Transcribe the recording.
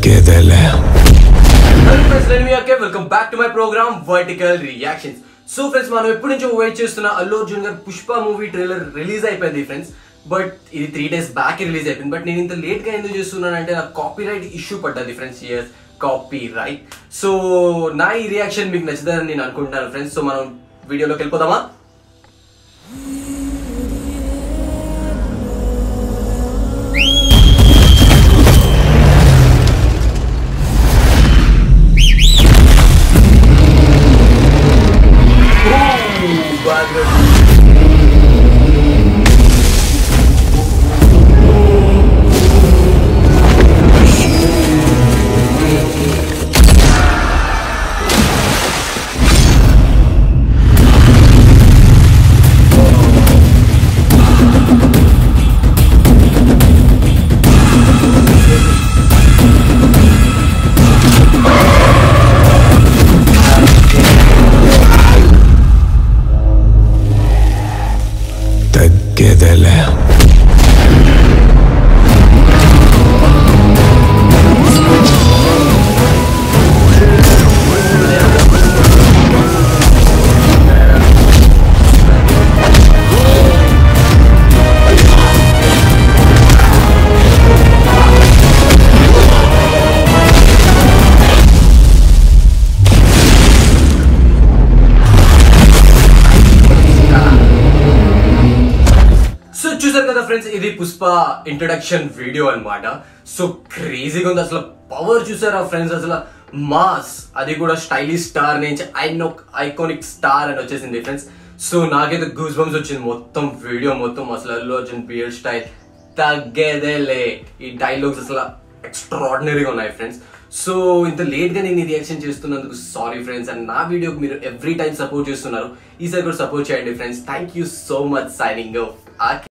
తగ్గేదేలే hello friends నేను మీ అక్కే welcome back to my programme vertical reactions so friends మనం ఎప్పటి నుంచో వెయిట్ చేస్తున్న అల్లు అర్జున్ గారు పుష్ప మూవీ ట్రైలర్ రిలీజ్ అయిపోయింది ఫ్రెండ్స్ బట్ ఇది త్రీ డేస్ బ్యాక్ రిలీజ్ అయిపోయింది బట్ నేను ఇంత లేట్ గా ఎందుకు చేస్తున్నానంటే నాకు కాపీ రైట్ ఇష్యూ పడ్డది friends years copyright so నా ఈ రియాక్షన్ మీకు నచ్చుతుందని నేను అనుకుంటున్నాను ఫ్రెండ్స్ సో మనం వీడియోలోకి వెళ్ళిపోదామా Ooh, background. తగ్గేదేలే సో చూసారు కదా ఫ్రెండ్స్ ఇది పుష్ప ఇంట్రొడక్షన్ వీడియో అన్నమాట సో క్రేజీగా ఉంది అసలు పవర్ చూసారా ఫ్రెండ్స్ అసలు మాస్ అది కూడా స్టైలిష్ స్టార్ నుంచి ఐనో ఐకానిక్ స్టార్ అని వచ్చేసింది ఫ్రెండ్స్ సో నాకైతే గూస్ బంప్స్ వచ్చింది మొత్తం వీడియో మొత్తం అసలు అల్లు అర్జున్ బియర్ స్టైల్ తగ్గేదేలే ఈ డైలాగ్స్ అసలు ఎక్స్ట్రాడినరీగా ఉన్నాయి ఫ్రెండ్స్ సో ఇంత లేట్ గా నేను ఈ రియాక్షన్ చేస్తున్నందుకు సారీ ఫ్రెండ్స్ అండ్ నా వీడియోకి మీరు ఎవ్రీ టైం సపోర్ట్ చేస్తున్నారు ఈసారి కూడా సపోర్ట్ చేయండి friends thank you so much signing